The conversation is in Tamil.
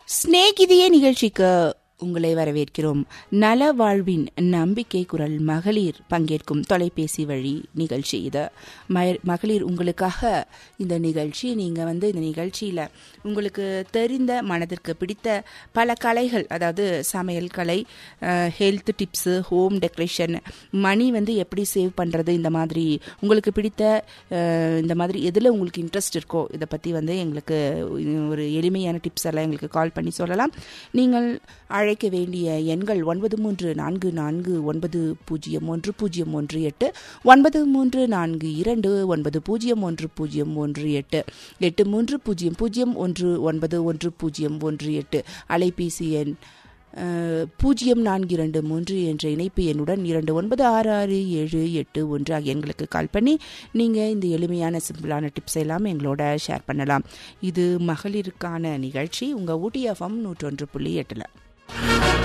ஸ்நேகிதியே நிகழ்ச்சிக்கு உங்களை வரவேற்கிறோம் நல வாழ்வின் நம்பிக்கை குரல் மகளிர் பங்கேற்கும் தொலைபேசி வழி நிகழ்ச்சி இது மய- மகளிர் உங்களுக்காக இந்த நிகழ்ச்சி நீங்கள் வந்து இந்த நிகழ்ச்சியில் உங்களுக்கு தெரிந்த மனதிற்கு பிடித்த பல கலைகள் அதாவது சமையல் கலை health tips home decoration money வந்து எப்படி சேவ் பண்ணுறது இந்த மாதிரி உங்களுக்கு பிடித்த அஹ், இந்த மாதிரி எதில் உங்களுக்கு இன்ட்ரெஸ்ட் இருக்கோ இதை பற்றி வந்து எங்களுக்கு ஒரு எளிமையான டிப்ஸ் எல்லாம் எங்களுக்கு கால் பண்ணி சொல்லலாம் நீங்கள் அழைக்க வேண்டிய எண்கள் ஒன்பது மூன்று நான்கு நான்கு ஒன்பது பூஜ்ஜியம் ஒன்று பூஜ்ஜியம் ஒன்று எட்டு ஒன்பது மூன்று நான்கு இரண்டு ஒன்பது பூஜ்ஜியம் ஒன்று பூஜ்ஜியம் ஒன்று எட்டு எட்டு மூன்று பூஜ்ஜியம் பூஜ்ஜியம் ஒன்று ஒன்பது ஒன்று பூஜ்ஜியம் ஒன்று எட்டு அலைபேசி எண் அஹ், பூஜ்ஜியம் நான்கு இரண்டு மூன்று என்ற இணைப்பு எண்ணுடன் இரண்டு ஒன்பது ஆறு ஆறு ஏழு எட்டு ஒன்று ஆகிய எண்களுக்கு கால் பண்ணி நீங்கள் இந்த எளிமையான சிம்பிளான டிப்ஸ் எல்லாம் எங்களோட ஷேர் பண்ணலாம் இது மகளிருக்கான நிகழ்ச்சி உங்கள் ஊட்டி எஃப்எம் நூற்றொன்று புள்ளி எட்டில்